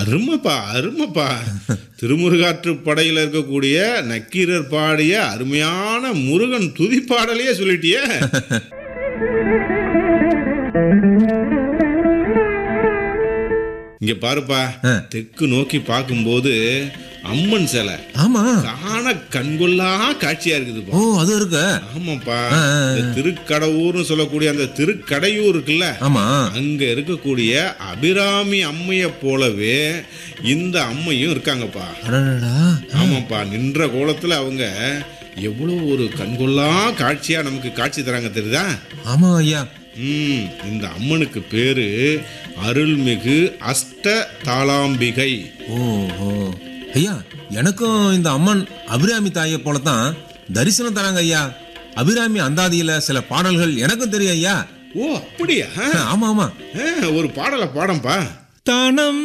அருமைப்பா அருமைப்பா திருமுருகாற்று படையில் இருக்கக்கூடிய நக்கீரர் பாடிய அருமையான முருகன் துதி பாடலையே சொல்லிட்டியே இங்க பாருப்பா ஆ. தெற்கு நோக்கி பார்க்கும்போது அம்மன் சிலை ஆமா காண கண்கொள்ளா காட்சியா இருக்குதுப்பா ஓ அது இருக்கு ஆமாப்பா ஆ, ஆ, ஆ. இந்த திருக்கடவுர்னு சொல்லக்கூடிய அந்த திருக்கடையூர் இருக்குல்ல ஆமா அங்க இருக்கக்கூடிய அபிராமி அம்மைய போலவே இந்த அம்மையும் இருக்காங்கப்பா அடடடா ஆமாப்பா நின்ற கோலத்துல அவங்க எவ்வளவு ஒரு கண்கொள்ளா காட்சியா நமக்கு காட்சி தராங்க தெரியுதா ஆமா ஐயா ம் இந்த அம்மனுக்கு பேரு அருள்மிகு அஷ்ட தாளாம்பிகை ஓஹோ ஐயா எனக்கும் இந்த அம்மன் அபிராமி தாயை போலத்தான் தரிசனம் தராங்க ஐயா அபிராமி அந்தாதியில சில பாடல்கள் எனக்கும் தெரியும் ஐயா ஓ அப்படியா ஆமா ஆமா ஆ, ஒரு பாடலை பாடம்பா தானம்